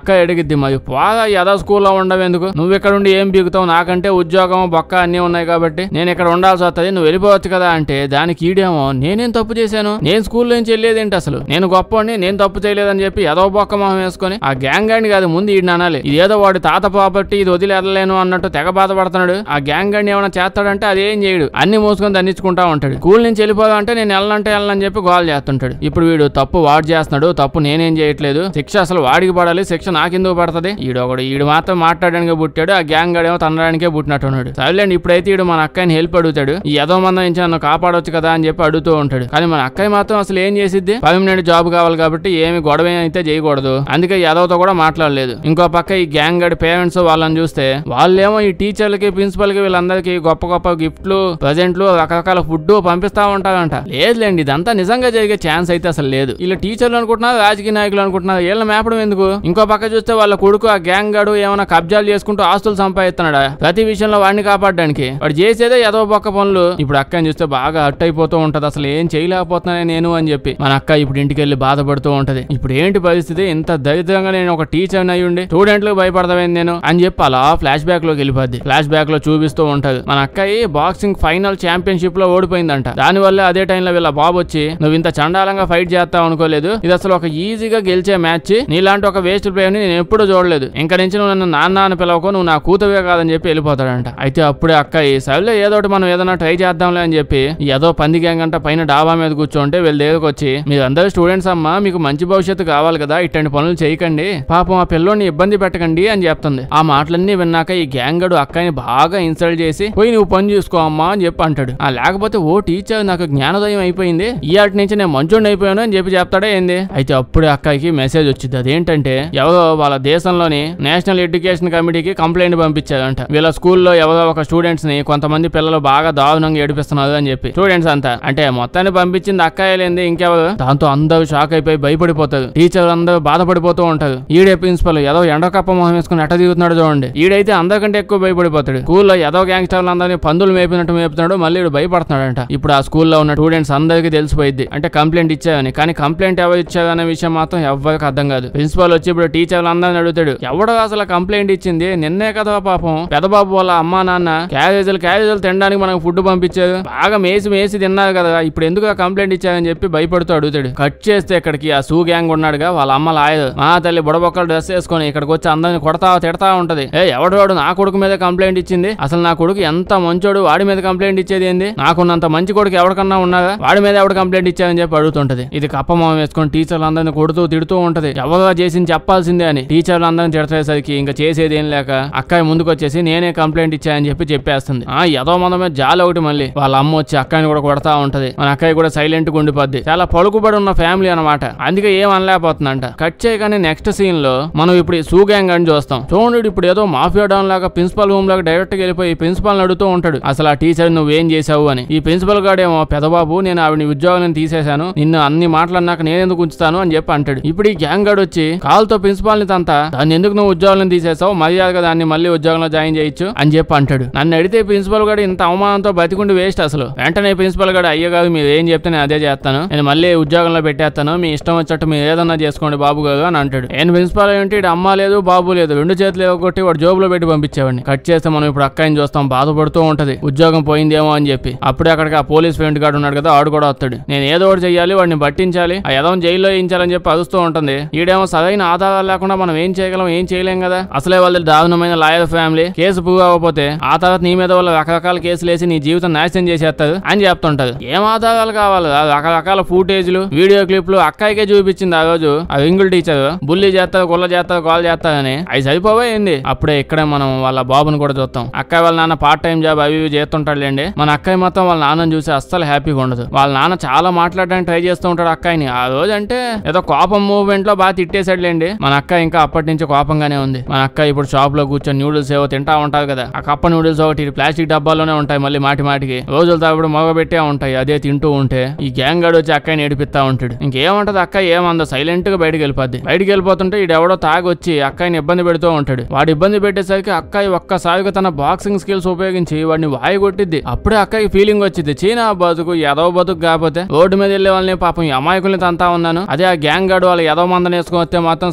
అక్క అడిగిద్ది మరి పోదా యథా స్కూల్లో ఉండవెందుకు నువ్వు ఇక్కడ ఉండి ఏం బీగుతావు నాకంటే ఉద్యోగం బొక్క అన్ని ఉన్నాయి కాబట్టి నేను ఇక్కడ ఉండాల్సి వస్తుంది నువ్వు వెళ్ళిపోవచ్చు కదా అంటే దానికి ఈడేమో నేనేం తప్పు చేశాను నేను స్కూల్ నుంచి వెళ్ళేదేంటి అసలు నేను గొప్పని నేను తప్పు చేయలేదని చెప్పి ఏదో బొక్క మొహం వేసుకొని ఆ గ్యాంగ్ గాడిని కాదు ముందు ఈడిని అనాలి ఇదేదో వాడి తాత ప్రాపర్టీ ఇది వదిలేదలేను అన్నట్టు తెగ బాధపడుతున్నాడు ఆ గ్యాంగ్ గాడిని ఏమైనా చేస్తాడంటే అదేం చేయడు అన్ని మూసుకొని దండించుకుంటా ఉంటాడు స్కూల్ నుంచి వెళ్ళిపోదా అంటే నేను వెళ్ళనంటే వెళ్ళనని చెప్పి గోల్ చేస్తుంటాడు ఇప్పుడు వీడు తప్పు వాడు చేస్తున్నాడు తప్పు నేనేం చేయట్లేదు శిక్ష అసలు వాడికి పడాలి శిక్ష నాకెందుకు పడుతుంది ఈడు ఒకడు ఈడు మాత్రం మాట్లాడడానికి పుట్టాడు ఆ గ్యాంగ్ గడేమో తనడానికే పుట్టినట్టున్నాడు సరేలేండి ఇప్పుడైతే ఈడు మన అక్కని హెల్ప్ అడుగుతాడు ఈ యదో మందం నుంచి నన్ను కాపాడొచ్చు కదా అని చెప్పి అడుగుతూ ఉంటాడు కానీ మన అక్కయ్య మాత్రం అసలు ఏం చేసిద్ది పర్మనెంట్ జాబ్ కావాలి కాబట్టి ఏమి గొడవ అయితే చేయకూడదు అందుకే యదవతో కూడా మాట్లాడలేదు ఇంకో పక్క ఈ గ్యాంగ్ గడి పేరెంట్స్ వాళ్ళని చూస్తే వాళ్ళేమో ఈ టీచర్లకి ప్రిన్సిపల్ కి వీళ్ళందరికీ గొప్ప గొప్ప గిఫ్ట్లు ప్రజెంట్లు రకరకాల ఫుడ్ పంపిస్తా ఉంటారంట లేదులేండి ఇదంతా నిజంగా జరిగే ఛాన్స్ అయితే అసలు లేదు వీళ్ళు టీచర్లు అనుకుంటున్నారు రాజకీయ నాయకులు అనుకుంటున్నారు వీళ్ళని మేపడం ఎందుకు ఇంకో పక్క చూస్తే వాళ్ళ కొడుకు ఆ గ్యాంగ్ గడు ఏమైనా కబ్జాలు చేసుకుంటూ ఆస్తులు సంపాదిస్తున్నాడా ప్రతి విషయంలో వాడిని కాపాడడానికి వాడు చేసేదే ఏదో బొక్క పనులు ఇప్పుడు అక్కని చూస్తే బాగా హట్ అయిపోతూ ఉంటది అసలు ఏం చేయలేకపోతున్నానే నేను అని చెప్పి మన అక్క ఇప్పుడు ఇంటికి వెళ్ళి బాధపడుతూ ఉంటది ఇప్పుడు ఏంటి పరిస్థితి ఇంత దరిద్రంగా నేను ఒక టీచర్ అయి ఉండి స్టూడెంట్లకు భయపడతామేంది నేను అని చెప్పి అలా ఫ్లాష్ బ్యాక్ లోకి వెళ్ళిపోద్ది ఫ్లాష్ బ్యాక్ లో చూపిస్తూ ఉంటది మన అక్కయ్య బాక్సింగ్ ఫైనల్ ఛాంపియన్షిప్ లో ఓడిపోయిందంట దాని వల్ల అదే టైంలో వీళ్ళ బాబు వచ్చి నువ్వు ఇంత చండాలంగా ఫైట్ చేస్తావు అనుకోలేదు ఇది అసలు ఒక ఈజీగా గెలిచే మ్యాచ్ నీలాంటి ఒక వేస్ట్ ప్లేయర్ ని నేను ఎప్పుడూ చూడలేదు ఇంకా నుంచి నువ్వు నన్ను నాన్న అని పిలవకో నువ్వు నా కూతువే కాదని చెప్పి వెళ్ళిపోతాడంట అయితే అప్పుడే అక్కయ్య సరేలే ఏదో ఒకటి మనం ఏదైనా ట్రై చేద్దాంలే అని చెప్పి ఏదో పంది గ్యాంగ్ అంట పైన డాబా మీద కూర్చోంటే వీళ్ళ దగ్గరకు వచ్చి మీరు అందరూ స్టూడెంట్స్ అమ్మా మీకు మంచి భవిష్యత్తు కావాలి కదా ఇట్లాంటి పనులు చేయకండి పాపం ఆ పిల్లోని ఇబ్బంది పెట్టకండి అని చెప్తుంది ఆ మాటలన్నీ విన్నాక ఈ గ్యాంగ్ గడు అక్కని బాగా ఇన్సల్ట్ చేసి పోయి నువ్వు పని చూసుకో అమ్మా అని చెప్పి అంటాడు ఆ లేకపోతే ఓ టీచర్ నాకు జ్ఞానోదయం అయిపోయింది ఈ ఆటి నుంచి నేను మంచోడిని అయిపోయాను అని చెప్పి చెప్తాడే ఏంది అయితే అప్పుడే అక్కకి మెసేజ్ వచ్చింది అదేంటంటే ఎవరో వాళ్ళ దేశంలోని నేషనల్ ఎడ్యుకేషన్ కమిటీకి కంప్లైంట్ పంపించారంట వీళ్ళ స్కూల్లో ఎవరో ఒక స్టూడెంట్స్ ని కొంతమంది పిల్లలు బాగా దారుణంగా ఏడిపిస్తున్నారు అని చెప్పి స్టూడెంట్స్ అంతా అంటే మొత్తాన్ని పంపించింది అక్కయ్యలేంది ఇంకెవరు దాంతో అందరూ షాక్ అయిపోయి భయపడిపోతారు టీచర్లు అందరూ బాధపడిపోతూ ఉంటారు ఈడే ప్రిన్సిపల్ ఏదో ఎండకప్ప మొహం వేసుకుని ఎట్ట దిగుతున్నాడు చూడండి ఈడైతే అందరికంటే ఎక్కువ భయపడిపోతాడు స్కూల్లో ఏదో గ్యాంగ్స్టర్లు అందరినీ పందులు మేపినట్టు మేపుతున్నాడు మళ్ళీ ఈడు భయపడుతున్నాడంట ఇప్పుడు ఆ స్కూల్లో ఉన్న స్టూడెంట్స్ అందరికీ తెలిసిపోయింది అంటే కంప్లైంట్ ఇచ్చారని కానీ కంప్లైంట్ ఎవరు ఇచ్చారు అనే విషయం మాత్రం ఎవరికి అర్థం కాదు ప్రిన్సిపల్ వచ్చి ఇప్పుడు టీచర్లు అందరిని అడుగుతాడు ఎవడో అసలు కంప్లైంట్ ఇచ్చింది నిన్నే కదా పాపం పెదబాబు వాళ్ళ అమ్మా నాన్న క్యారేజీలు క్యారేజీలు తినడానికి మనకు ఫుడ్ పంపించారు బాగా మేసి మేసి తిన్నారు కదా ఇప్పుడు ఎందుకు ఆ కంప్లైంట్ ఇచ్చారని చెప్పి భయపడుతూ అడుగుతాడు కట్ చేస్తే ఇక్కడికి ఆ సూ గ్యాంగ్ ఉన్నాడుగా వాళ్ళ అమ్మ లాయదు మా తల్లి బుడబొక్కలు డ్రెస్ వేసుకొని ఇక్కడికి వచ్చి అందరిని కొడతా తిడతా ఉంటది ఏ ఎవడవాడు నా కొడుకు మీద కంప్లైంట్ ఇచ్చింది అసలు నా కొడుకు ఎంత మంచోడు వాడి మీద కంప్లైంట్ ఇచ్చేది ఏంది నాకున్నంత మంచి కొడుకు ఎవరికన్నా ఉన్నదా వాడి మీద ఎవడు కంప్లైంట్ ఇచ్చారని చెప్పి అడుగుతుంటది ఇది కప్పమం వేసుకొని టీచర్లు అందరిని కొడుతూ తిడుతూ ఉంటది ఎవరుగా చేసింది చెప్పాల్సిందే అని టీచర్లు అందరిని తిడతేసరికి ఇంకా చేసేది ఏం లేక అక్కయ్య ముందుకు వచ్చేసి నేనే కంప్లైంట్ ఇచ్చానని చెప్పి చెప్పేస్తుంది ఆ ఏదో మన మీద జాలి ఒకటి మళ్ళీ వాళ్ళ అమ్మ వచ్చి అక్కని కూడా కొడతా ఉంటది మన అక్కయ్య కూడా సైలెంట్ గా ఉండిపోద్ది చాలా పలుకుబడి ఉన్న ఫ్యామిలీ అనమాట అందుకే ఏం అనలేకపోతుందంట కట్ చేయగానే నెక్స్ట్ సీన్ లో మనం ఇప్పుడు ఈ సూ గ్యాంగ్ అని చూస్తాం చూడండి ఇప్పుడు ఏదో మాఫియా డౌన్ లాగా ప్రిన్సిపల్ రూమ్ లాగా డైరెక్ట్ గా వెళ్ళిపోయి ప్రిన్సిపల్ అడుగుతూ ఉంటాడు అసలు ఆ టీచర్ నువ్వేం చేసావు అని ఈ ప్రిన్సిపల్ గాడేమో పెదబాబు నేను ఆవిడ ఉద్యోగం తీసేశాను నిన్ను అన్ని మాటలన్నాక నేను ఎందుకు ఉంచుతాను అని చెప్పి అంటాడు ఇప్పుడు ఈ గ్యాంగ్ గాడు వచ్చి కాల్తో ప్రిన్సిపాల్ ని తంతా దాన్ని ఎందుకు నువ్వు ఉద్యోగం తీసేసావు మర్యాదగా దాన్ని మళ్ళీ ఉద్యోగంలో జాయిన్ చేయొచ్చు అని చెప్పి అంటాడు నన్ను అడిగితే ప్రిన్సిపల్ గారు ఇంత అవమానంతో బతికుండి వేస్ట్ అసలు వెంటనే ప్రిన్సిపల్ గారు అయ్యో గారు మీరు ఏం చెప్తే నేను అదే చేస్తాను నేను మళ్ళీ ఉద్యోగంలో పెట్టేస్తాను మీ ఇష్టం వచ్చేట్టు మీరు ఏదన్నా చేసుకోండి బాబు గారు అని అంటాడు నేను ప్రిన్సిపాల్ ఏంటి ఇటు అమ్మ లేదు బాబు లేదు రెండు చేతులు కొట్టి వాడు జోబులో పెట్టి పంపించేవాడిని కట్ చేస్తే మనం ఇప్పుడు అక్కని చూస్తాం బాధపడుతూ ఉంటది ఉద్యోగం పోయిందేమో అని చెప్పి అప్పుడే అక్కడికి ఆ పోలీస్ ఫ్రెండ్ గాడు ఉన్నాడు కదా ఆడు కూడా వస్తాడు నేను ఏదో ఒకటి చెయ్యాలి వాడిని పట్టించాలి ఆ యదవం జైల్లో వేయించాలని చెప్పి అరుస్తూ ఉంటుంది ఈడేమో సరైన ఆధారాలు లేకుండా మనం ఏం చేయగలం ఏం చేయలేం కదా అసలే వాళ్ళ దారుణమైన లాయర్ ఫ్యామిలీ కేసు ప్రూవ్ అవ్వకపోతే ఆ తర్వాత నీ మీద వాళ్ళు రకరకాల కేసులు వేసి నీ జీవితం నాశనం చేసేస్తారు అని చెప్తుంటది ఏం ఆధారాలు కావాలి ఆ రకరకాల ఫూటేజ్లు వీడియో క్లిప్లు అక్కాయికే చూపించింది ఆ రోజు ఆ ఇంగుల్ టీచర్ బుల్లి చేస్తారు గుల్ల చేస్తారు కాల్ చేస్తారని అవి సరిపోవా ఏంది అప్పుడే ఇక్కడే మనం వాళ్ళ బాబుని కూడా చూస్తాం అక్కయ్య వాళ్ళ నాన్న పార్ట్ టైం జాబ్ అవి ఇవి చేస్తుంటాడులేండి మన అక్కయ్య మొత్తం వాళ్ళ నాన్నని చూసి అస్సలు హ్యాపీగా ఉండదు వాళ్ళ నాన్న చాలా మాట్లాడడానికి ట్రై చేస్తూ ఉంటాడు అక్కయ్యని ఆ రోజు అంటే ఏదో కోపం మూవ్మెంట్ లో బాగా తిట్టేశాడులేండి మన అక్క ఇంకా అప్పటి నుంచి కోపంగానే ఉంది మన అక్క ఇప్పుడు షాప్ లో కూర్చొని న్యూడిల్స్ ఏవో తింటా ఉంటారు కదా ఆ కప్ప న్యూడిల్స్ ఒకటి ప్లాస్టిక్ డబ్బాలోనే ఉంటాయి మళ్ళీ మాటి మాటికి రోజుల తప్పుడు మగబెట్టే ఉంటాయి అదే తింటూ ఉంటే ఈ గ్యాంగ్ గడు వచ్చి అక్కని ఏడిపిస్తా ఉంటాడు ఇంకేమంటది అక్క ఏమందో సైలెంట్ గా బయటకు వెళ్ళిపోద్ది బయటికి వెళ్ళిపోతుంటే ఈడెవడో తాగి వచ్చి అక్కని ఇబ్బంది పెడుతూ ఉంటాడు వాడు ఇబ్బంది పెట్టేసరికి అక్కయ్య ఒక్కసారిగా తన బాక్సింగ్ స్కిల్స్ ఉపయోగించి వాడిని వాయి కొట్టిద్ది అప్పుడే అక్కకి ఫీలింగ్ వచ్చింది చీనా బతుకు ఎదవ బతుకు కాకపోతే రోడ్డు మీద వెళ్ళే వాళ్ళని పాపం ఈ అమాయకుల్ని తంతా ఉన్నాను అదే ఆ గ్యాంగ్ గాడు వాళ్ళ ఎదవ మందని వేసుకొని వస్తే మాత్రం సైలెంట్ గా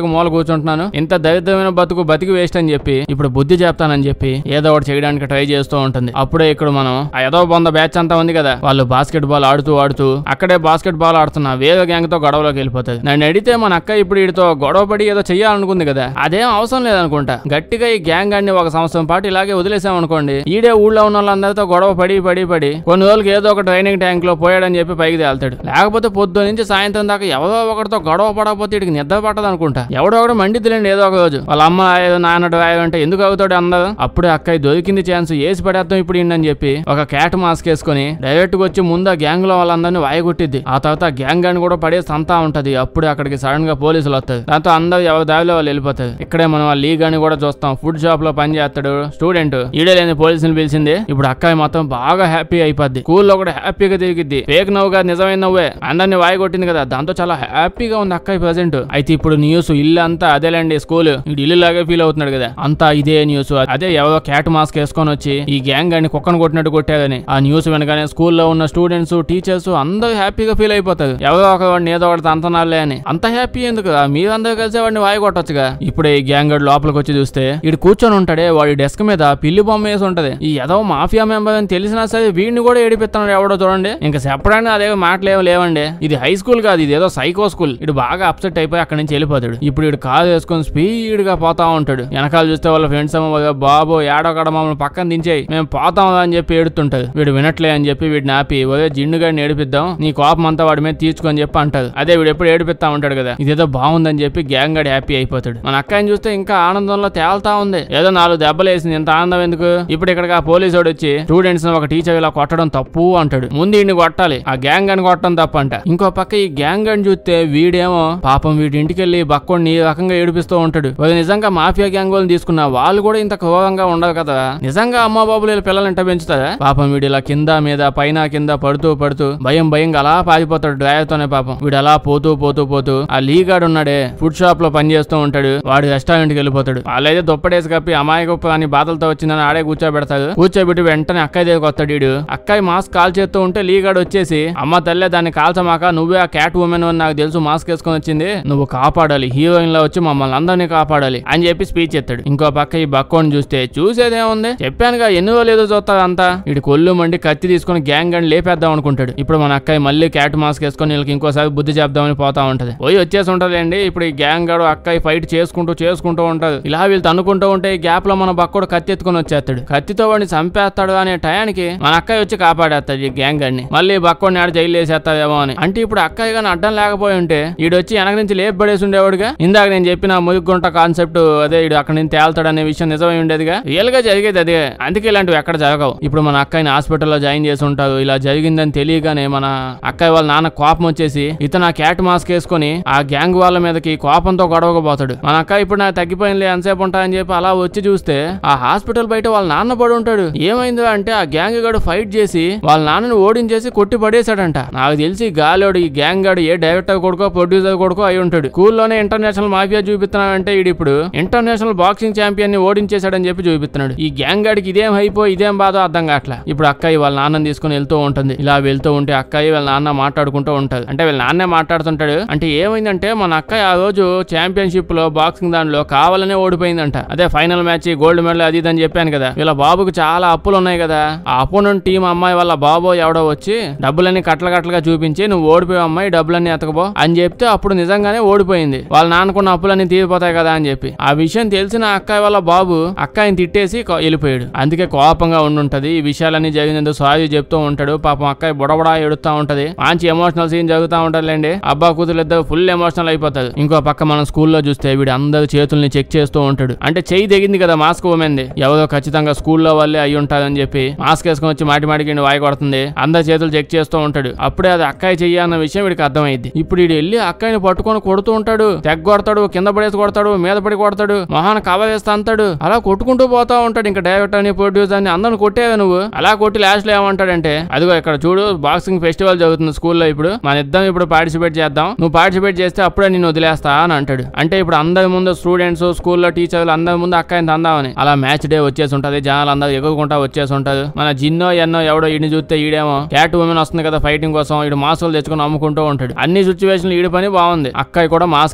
మూల కూర్చుంటున్నాను ఇంత దరిద్రమైన బతుకు బతికి వేస్ట్ అని చెప్పి ఇప్పుడు బుద్ధి చెప్తానని చెప్పి ఏదో ఒకటి చేయడానికి ట్రై చేస్తూ ఉంటుంది అప్పుడే ఇక్కడ మనం ఆ ఏదో బొంద బ్యాచ్ అంతా ఉంది కదా వాళ్ళు బాస్కెట్ బాల్ ఆడుతూ ఆడుతూ అక్కడే బాస్కెట్ బాల్ ఆడుతున్న వేరే గ్యాంగ్ తో గొడవలోకి వెళ్ళిపోతుంది నన్ను అడిగితే మన అక్క ఇప్పుడు వీడితో గొడవ పడి ఏదో చెయ్యాలనుకుంది కదా అదేం అవసరం లేదనుకుంటా గట్టిగా ఈ గ్యాంగ్ అన్ని ఒక సంవత్సరం పాటు ఇలాగే వదిలేసాం అనుకోండి ఈడే ఊళ్ళో ఉన్న వాళ్ళందరితో గొడవ పడి పడి పడి కొన్ని రోజులకి ఏదో ఒక ట్రైనింగ్ ట్యాంక్ లో పోయాడని చెప్పి పైకి తేల్తాడు లేకపోతే పొద్దు నుంచి సాయంత్రం దాకా ఎవరో ఒకటితో గొడవ పడకపోతే ఇడికి నిద్ర పట్టదు అనుకుంటా ఎవడో ఒకడు మండిద్దులేండి ఏదో ఒక రోజు వాళ్ళ అమ్మ రాయదు నాన్న రాయదు అంటే ఎందుకు అవుతాడు అందరూ అప్పుడే అక్కయ్య దొరికింది ఛాన్స్ ఏసి పడేద్దాం ఇప్పుడు ఇండని చెప్పి ఒక క్యాట్ మాస్క్ వేసుకొని డైరెక్ట్ గా వచ్చి ముందు ఆ గ్యాంగ్ లో వాళ్ళందరినీ వాయగొట్టిద్ది ఆ తర్వాత ఆ గ్యాంగ్ అని కూడా పడే సంతా ఉంటది అప్పుడే అక్కడికి సడన్ గా పోలీసులు వస్తారు దాంతో అందరూ ఎవరి దారిలో వాళ్ళు వెళ్ళిపోతారు ఇక్కడే మనం ఆ లీగ్ అని కూడా చూస్తాం ఫుడ్ షాప్ లో పని చేస్తాడు స్టూడెంట్ ఈడే లేని పోలీసులు పిలిచింది ఇప్పుడు అక్కయ్య మొత్తం బాగా హ్యాపీ అయిపోద్ది స్కూల్లో కూడా హ్యాపీగా తిరిగిద్ది ఫేక్ నవ్వు కాదు నిజమైన నవ్వే అందరిని వాయగొట్టింది కదా దాంతో చాలా హ్యాపీగా ఉంది అక్కయ్య ప్రెసెంట్ అయితే ఇప్పుడు న్యూస్ ఇల్లు అంతా అదేలేండి స్కూల్ ఇడు ఇల్లు లాగే ఫీల్ అవుతున్నాడు కదా అంతా ఇదే న్యూస్ అదే ఎవరో క్యాట్ మాస్క్ వేసుకొని వచ్చి ఈ గ్యాంగ్ అని కుక్కను కొట్టినట్టు కొట్టారని ఆ న్యూస్ వెనగానే స్కూల్లో ఉన్న స్టూడెంట్స్ టీచర్స్ అందరూ హ్యాపీగా ఫీల్ అయిపోతారు ఎవరో ఒక వాడిని ఏదో ఒకటి అంతనాలే అని అంత హ్యాపీ ఎందుకు మీరందరూ కలిసి వాడిని వాయి కొట్టొచ్చుగా ఇప్పుడే ఈ గ్యాంగ్ గడ్ లోపలికి వచ్చి చూస్తే ఇడు కూర్చొని ఉంటాడే వాడి డెస్క్ మీద పిల్లి బొమ్మ వేసి ఉంటది ఈ ఏదో మాఫియా మెంబర్ అని తెలిసినా సరే వీడిని కూడా ఏడిపిస్తున్నాడు ఎవడో చూడండి ఇంకా చెప్పడానికి అదే మాటలు ఏమో లేవండి ఇది హై స్కూల్ కాదు ఇది ఏదో సైకో స్కూల్ ఇడు బాగా అప్సెట్ అయిపోయి అక్కడి నుంచి వెళ్ళిపోతాడు ఇప్పుడు ఇడు కారు వేసుకొని స్పీడ్ గా పోతా ఉంటాడు వెనకాల చూస్తే వాళ్ళ ఫ్రెండ్స్ ఏమో బాబు ఏడోకడ మమ్మల్ని పక్కన దించేయి మేము పోతాం అని చెప్పి ఏడుతుంటది వీడు వినట్లే అని చెప్పి వీడిని ఆపి ఒరే జిండుగాడిని ఏడిపిద్దాం నీ కోపం అంతా వాడి మీద తీర్చుకొని చెప్పి అంటారు అదే వీడు ఎప్పుడు ఏడిపిస్తా ఉంటాడు కదా ఇదేదో బాగుందని చెప్పి గ్యాంగ్ గడి హ్యాపీ అయిపోతాడు మన అక్కని చూస్తే ఇంకా ఆనందంలో తేల్తా ఉంది ఏదో నాలుగు దెబ్బలు వేసింది ఇంత ఆనందం ఎందుకు ఇప్పుడు ఇక్కడికి ఆ పోలీసు వాడు వచ్చి స్టూడెంట్స్ ఒక టీచర్ ఇలా కొట్టడం తప్పు అంటాడు ముందు ఈయన్ని కొట్టాలి ఆ గ్యాంగ్ అని కొట్టడం తప్పు అంట ఇంకో పక్క ఈ గ్యాంగ్ అని చూస్తే వీడేమో పాపం వీడి ఇంటికి వెళ్ళి బక్కోడిని ఈ రకంగా ఏడిపిస్తూ ఉంటాడు వాళ్ళు నిజంగా మాఫియా గ్యాంగ్ వాళ్ళని తీసుకున్న వాళ్ళు కూడా ఇంత క్రూరంగా ఉండదు కదా నిజంగా అమ్మ బాబులు వీళ్ళ పిల్లలు ఇంట పెంచుతారా పాపం వీడు ఇలా కింద మీద పైన కింద పడుతూ పడుతూ భయం భయంగా అలా పారిపోతాడు డ్రైవర్ తోనే పాపం వీడు అలా పోతూ పోతూ పోతూ ఆ లీగాడు ఉన్నాడే ఫుడ్ షాప్ లో పని చేస్తూ ఉంటాడు వాడు రెస్టారెంట్ కి వెళ్ళిపోతాడు వాళ్ళైతే దుప్పటేసి కప్పి అమాయక అని బాధలతో వచ్చిందని ఆడే కూర్చోబెడతాడు కూర్చోబెట్టి వెంటనే అక్కయ్య దగ్గరికి వస్తాడు వీడు అక్కయ్య మాస్క్ కాల్ చేస్తూ ఉంటే లీగాడు వచ్చేసి అమ్మ తల్లే దాన్ని కాల్చమాక నువ్వే ఆ క్యాట్ ఉమెన్ అని నాకు తెలుసు మాస్క్ వేసుకొని వచ్చింది నువ్వు కాపాడాలి హీరోయిన్ లో వచ్చి మమ్మల్ని అందరినీ కాపాడాలి అని చెప్పి స్పీచ్ ఎత్తాడు ఇంకో పక్క ఈ బక్కోని చూస్తే చూసేదేముంది చెప్పానుగా ఎన్ని రోజులు ఏదో చూస్తాడు అంతా ఇటు కొల్లు మండి కత్తి తీసుకొని గ్యాంగ్ అని లేపేద్దాం అనుకుంటాడు ఇప్పుడు మన అక్కయ్య మళ్ళీ క్యాట్ మాస్క్ వేసుకొని వీళ్ళకి ఇంకోసారి బుద్ధి చెప్దామని పోతా ఉంటది పోయి వచ్చేసి ఉంటదండి ఇప్పుడు ఈ గ్యాంగ్ గాడు అక్కయ్య ఫైట్ చేసుకుంటూ చేసుకుంటూ ఉంటది ఇలా వీళ్ళు తన్నుకుంటూ ఉంటే ఈ గ్యాప్ లో మన బక్కోడు కత్తి ఎత్తుకొని వచ్చేస్తాడు కత్తితో వాడిని చంపేస్తాడు అనే టయానికి మన అక్కయ్య వచ్చి కాపాడేస్తాడు ఈ గ్యాంగ్ గడిని మళ్ళీ బక్కోడిని ఆడ జైలు వేసేస్తాడేమో అని అంటే ఇప్పుడు అక్కయ్య కానీ అడ్డం లేకపోయి ఉంటే ఈడొచ్చి వెనక నుంచి లేపు పడేసి ఉండేవాడుగా ఇందాక నేను చెప్పిన మురుగుంట కాన్సెప్ట్ అదే ఇడు అక్కడ నుంచి తేల్తాడు అనే విషయం నిజమై ఉండేదిగా రియల్ గా జరిగేది అదే అందుకే ఇలాంటివి ఎక్కడ జరగవు ఇప్పుడు మన అక్కయ్యని హాస్పిటల్లో జాయిన్ చేసి ఉంటారు ఇలా జరిగిందని తెలియగానే మన అక్కయ్య వాళ్ళ నాన్న కోపం వచ్చేసి ఇతను ఆ క్యాట్ మాస్క్ వేసుకొని ఆ గ్యాంగ్ వాళ్ళ మీదకి కోపంతో గొడవకపోతాడు మన అక్క ఇప్పుడు నాకు తగ్గిపోయింది ఎంతసేపు ఉంటా అని చెప్పి అలా వచ్చి చూస్తే ఆ హాస్పిటల్ బయట వాళ్ళ నాన్న పడి ఉంటాడు ఏమైందో అంటే ఆ గ్యాంగ్ గాడు ఫైట్ చేసి వాళ్ళ నాన్నని ఓడించేసి కొట్టి పడేశాడంట నాకు తెలిసి గాలోడు ఈ గ్యాంగ్ గాడు ఏ డైరెక్టర్ కొడుకో ప్రొడ్యూసర్ కొడుకో అయి ఉంటాడు స్కూల్లోనే ఇంటర్నేషనల్ మాఫియా చూపిస్తున్నాడంటే ఈడు ఇప్పుడు ఇంటర్నేషనల్ బాక్సింగ్ ఛాంపియన్ ని ఓడించేశాడని చెప్పి చూపిస్తున్నాడు ఈ గ్యాంగ్ గాడికి ఇదేం అయిపో ఇదేం బాధో అర్థం కావట్లా ఇప్పుడు అక్కయ్య వాళ్ళ నాన్నని తీసుకుని వెళ్తూ ఉంటుంది ఇలా వెళ్తూ ఉంటే అక్కయ్య వాళ్ళ నాన్న మాట్లాడుకుంటూ ఉంటారు అంటే వీళ్ళ నాన్నే మాట్లాడుతుంటాడు అంటే ఏమైందంటే మన అక్కయ్య ఆ రోజు ఛాంపియన్షిప్ లో బాక్సింగ్ దానిలో కావాలనే ఓడిపోయిందంట అదే ఫైనల్ మ్యాచ్ గోల్డ్ మెడల్ అది ఇది అని చెప్పాను కదా వీళ్ళ బాబుకి చాలా అప్పులు ఉన్నాయి కదా ఆ అపోనెంట్ టీం అమ్మాయి వాళ్ళ బాబో ఎవడో వచ్చి డబ్బులన్నీ కట్ల కట్టలుగా చూపించి నువ్వు ఓడిపోయావు అమ్మాయి డబ్బులన్నీ ఎతకపో అని చెప్తే అప్పుడు నిజంగానే ఓడిపోయింది వాళ్ళ నాన్నకున్న అప్పులన్నీ తీరిపోతాయి కదా అని చెప్పి ఆ విషయం తెలిసిన అక్కయ్య వాళ్ళ బాబు అక్కయ్యని తిట్టేసి కో- వెళ్ళిపోయాడు అందుకే కోపంగా ఉండుంటది ఈ విషయాలన్నీ జరిగినందుకు సారీ చెప్తూ ఉంటాడు పాపం అక్కయ్య బుడబడా ఎడుతా ఉంటది మంచి ఎమోషనల్ సీన్ జరుగుతూ ఉంటదిలేండి అబ్బా కూతురు ఇద్దరు ఫుల్ ఎమోషనల్ అయిపోతాడు ఇంకో పక్క మనం స్కూల్లో చూస్తే వీడు అందరి చేతుల్ని చెక్ చేస్తూ ఉంటాడు అంటే చెయ్యి దిగింది కదా మాస్క్ ఉమెన్ది ఎవరో ఖచ్చితంగా స్కూల్లో వాళ్ళే అయి ఉంటారని చెప్పి మాస్క్ వేసుకొని వచ్చి మాటి మాటికి ఈయన వాయి కొడుతుంది అందరి చేతులు చెక్ చేస్తూ ఉంటాడు అప్పుడే అది అక్కయ్య చెయ్యి అన్న విషయం వీడికి అర్థమైంది ఇప్పుడు వీడు వెళ్ళి అక్కయ్యని పట్టుకొని కొడుతూ ఉంటాడు తెగ కొడతాడు కింద పడేసి కొడతాడు మీద పడి కొడతాడు మొహాన కవర్ వేస్తా అంటాడు అలా కొట్టుకుంటూ పోతా ఉంటాడు ఇంకా డైరెక్టర్ అని ప్రొడ్యూసర్ అని అందరిని కొట్టేవా నువ్వు అలా కొట్టి లాస్ట్ లో ఏమంటాడంటే అదిగో ఇక్కడ చూడు బాక్సింగ్ ఫెస్టివల్ జరుగుతుంది స్కూల్లో ఇప్పుడు మన ఇద్దరం ఇప్పుడు పార్టిసిపేట్ చేద్దాం నువ్వు పార్టిసిపేట్ చేస్తే అప్పుడే నేను వదిలేస్తా అని అంటాడు అంటే ఇప్పుడు అందరి ముందు స్టూడెంట్స్ స్కూల్లో టీచర్లు అందరి ముందు అక్కని తందామని అలా మ్యాచ్ డే వచ్చేసి ఉంటది జనాలు అందరూ ఎగురుకుంటా వచ్చేసి ఉంటది మన జిన్నో ఎన్నో ఎవడో ఈడిని చూస్తే ఈడేమో క్యాట్ ఉమెన్ వస్తుంది కదా ఫైటింగ్ కోసం ఈడు మాస్కులు తెచ్చుకొని అమ్ముకుంటూ ఉంటాడు అన్ని సిచ్యువేషన్లు ఈడి పని బాగుంది అక్కయ్య కూడా మాస్క్ వేసుకొని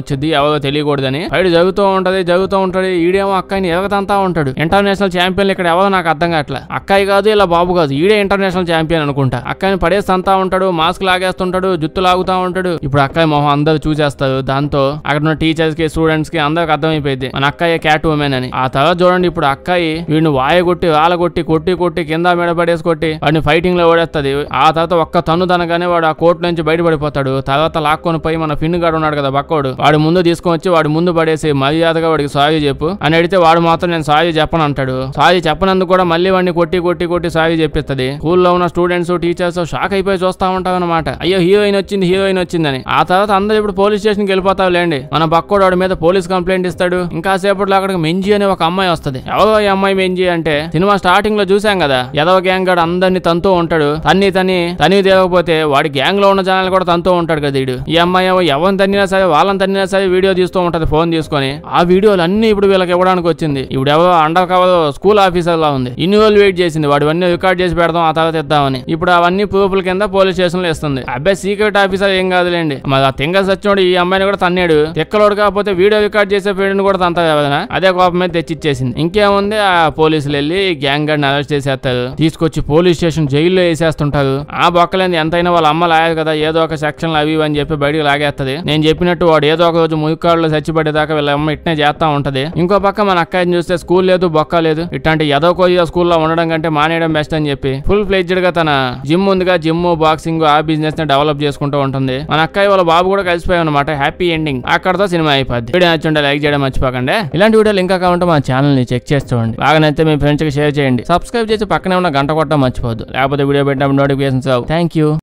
వచ్చింది ఎవరో తెలియకూడదని ఫైట్ జరుగుతూ ఉంటది జరుగుతూ ఉంటది ఈడేమో అక్కని ఎదగతంతా ఉంటాడు ఇంటర్నేషనల్ ఛాంపియన్ ఇక్కడ ఎవరో నాకు అర్థం కావట్లే అక్కయ్య కాదు ఇలా బాబు కాదు ఈడే ఇంటర్నేషనల్ ఛాంపియన్ అనుకుంటా అక్కని పడేస్తంతా ఉంటాడు మాస్క్ లాగేస్తుంటాడు జుత్తు లాగుతా ఉంటాడు ఇప్పుడు అక్కయ్య మొహం అందరు చూసేస్తారు దాంతో అక్కడ ఉన్న టీచర్స్ కి స్టూడెంట్స్ కి అందరికి అర్థమైపోయింది మన అక్కయ్య క్యాట్ ఉమెన్ అని ఆ తర్వాత చూడండి ఇప్పుడు అక్కయ్య వీడిని వాయగొట్టి రాలగొట్టి కొట్టి కొట్టి కింద మీద పడేసి కొట్టి వాడిని ఫైటింగ్ లో ఓడేస్తుంది ఆ తర్వాత ఒక్క తన్ను తనగానే వాడు ఆ కోర్టు నుంచి బయటపడిపోతాడు తర్వాత లాక్కొని పోయి మన ఫిన్ గాడు ఉన్నాడు కదా బక్కోడు వాడు ముందు తీసుకొని వచ్చి వాడు ముందు పడేసి మర్యాదగా వాడికి సారీ చెప్పు అని అడిగితే వాడు మాత్రం నేను సారీ చెప్పను అంటాడు సారీ చెప్పనందుకు కూడా మళ్ళీ వాడిని కొట్టి కొట్టి కొట్టి సారీ చెప్పిస్తుంది స్కూల్లో ఉన్న స్టూడెంట్స్ టీచర్స్ షాక్ అయిపోయి చూస్తా ఉంటాం అనమాట అయ్యో హీరోయిన్ వచ్చింది హీరోయిన్ వచ్చిందని ఆ తర్వాత అందరూ ఇప్పుడు పోలీస్ స్టేషన్కి వెళ్ళిపోతావు లేండి మన బక్కోడు వాడి మీద పోలీస్ కంప్లైంట్ ఇస్తాడు ఇంకా సేపట్లో అక్కడికి మెంజి అనే ఒక అమ్మాయి వస్తది ఎవరో ఈ అమ్మాయి మెంజి అంటే సినిమా స్టార్టింగ్ లో చూసాం కదా ఎదవ గ్యాంగ్ గాడు అందరిని తంతూ ఉంటాడు తన్ని తని తని తేవకపోతే వాడి గ్యాంగ్ లో ఉన్న జనాలు కూడా తంతూ ఉంటాడు కదా వీడు ఈ అమ్మాయి ఏమో ఎవరిని తన్నినా సరే వాళ్ళని తన్నినా సరే వీడియో తీస్తూ ఉంటది ఫోన్ తీసుకొని ఆ వీడియోలు అన్ని ఇప్పుడు వీళ్ళకి ఇవ్వడానికి వచ్చింది ఇప్పుడు ఎవరో అండర్ కవర్ స్కూల్ ఆఫీసర్ లా ఉంది ఇన్ని రోజులు వెయిట్ చేసింది వాడు అన్ని రికార్డ్ చేసి పెడదాం ఆ తర్వాత ఇద్దామని ఇప్పుడు అవన్నీ ప్రూఫ్ల కింద పోలీస్ స్టేషన్ లో ఇస్తుంది అబ్బాయి సీక్రెట్ ఆఫీసర్ ఏం కాదులేండి మరి ఆ తింగ సచ్చినోడు ఈ అమ్మాయిని కూడా తన్నాడు తిక్కలోడు కాకపోతే వీడియో రికార్డ్ చేసే ఫ్రెండ్ కూడా తంతా కదా అదే కోపం మీద తెచ్చిచ్చేసింది ఇంకేముంది ఆ పోలీసులు వెళ్ళి గ్యాంగ్ గాడిని అరెస్ట్ చేసేస్తారు తీసుకొచ్చి పోలీస్ స్టేషన్ జైల్లో వేసేస్తుంటారు ఆ బొక్కలేంది ఎంతైనా వాళ్ళ అమ్మ లాయదు కదా ఏదో ఒక సెక్షన్ అవి ఇవి అని చెప్పి బయటికి లాగేస్తది నేను చెప్పినట్టు వాడు ఏదో ఒక రోజు మురికాడులో చచ్చిపడేదాకా వీళ్ళ అమ్మ ఇట్నే చేస్తా ఉంటది ఇంకో పక్క మన అక్కని చూస్తే స్కూల్ లేదు బొక్క లేదు ఇట్లాంటి ఏదో కొద్దిగా స్కూల్లో ఉండడం కంటే మానేయడం బెస్ట్ అని చెప్పి ఫుల్ ఫ్లెడ్జ్డ్ గా తన జిమ్ ఉందిగా జిమ్ బాక్సింగ్ ఆ బిజినెస్ ని డెవలప్ చేసుకుంటూ ఉంటుంది మన అక్కయ్య వాళ్ళ బాబు కూడా కలిసిపోయాయి అనమాట హ్యాపీ ఎండింగ్ అక్కడతో సినిమా అయిపోద్ది వీడియో నచ్చుంటే లైక్ చేయడం మర్చిపోకండి ఇలాంటి వీడియోలు ఇంకా కావాలంటే మా ఛానల్ ని చెక్ చేసి చూడండి బాగా నచ్చితే మీ ఫ్రెండ్స్ కి షేర్ చేయండి సబ్స్క్రైబ్ చేసి పక్కనే ఉన్న గంట కొట్టడం మర్చిపోద్దు లేకపోతే వీడియో పెట్టినప్పుడు నోటిఫికేషన్స్ థ్యాంక్ యూ